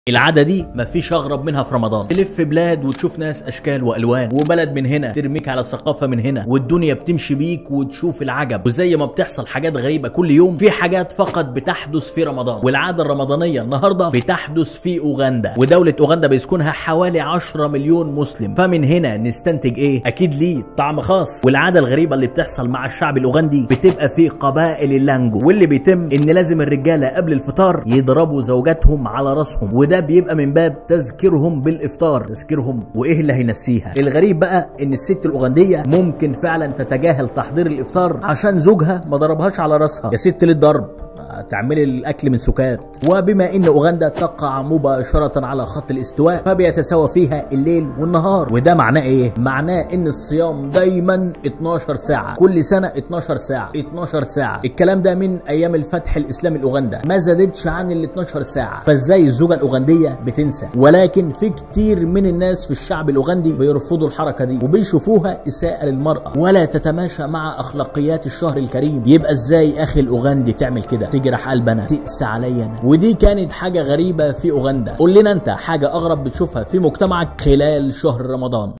العادة دي مفيش أغرب منها في رمضان تلف بلاد وتشوف ناس أشكال وألوان وبلد من هنا ترميك على ثقافة من هنا والدنيا بتمشي بيك وتشوف العجب وزي ما بتحصل حاجات غريبة كل يوم في حاجات فقط بتحدث في رمضان والعادة الرمضانية النهاردة بتحدث في أوغندا ودولة أوغندا بيسكنها حوالي 10 مليون مسلم فمن هنا نستنتج إيه أكيد ليه طعم خاص والعادة الغريبة اللي بتحصل مع الشعب الأوغندي بتبقى في قبائل اللانجو واللي بيتم إن لازم الرجالة قبل الفطار يضربوا زوجاتهم على راسهم وده بيبقى من باب تذكيرهم بالافطار تذكيرهم وايه اللي هينسيها الغريب بقى ان الست الاوغنديه ممكن فعلا تتجاهل تحضير الافطار عشان زوجها ما ضربهاش على راسها يا ست ليه الضرب تعملي الاكل من سكات وبما ان اوغندا تقع مباشره على خط الاستواء فبيتساوى فيها الليل والنهار وده معناه ايه معناه ان الصيام دايما 12 ساعه كل سنه 12 ساعه 12 ساعه الكلام ده من ايام الفتح الاسلامي لاوغندا ما زادتش عن ال 12 ساعه فازاي الزوجه الاوغنديه بتنسى ولكن في كتير من الناس في الشعب الاوغندي بيرفضوا الحركه دي وبيشوفوها اساءه للمراه ولا تتماشى مع اخلاقيات الشهر الكريم يبقى ازاي اخي الاوغندي تعمل كده تجرح قلبنا تقسى عليا انا ودي كانت حاجه غريبه في اوغندا قول لنا انت حاجه اغرب بتشوفها في مجتمعك خلال شهر رمضان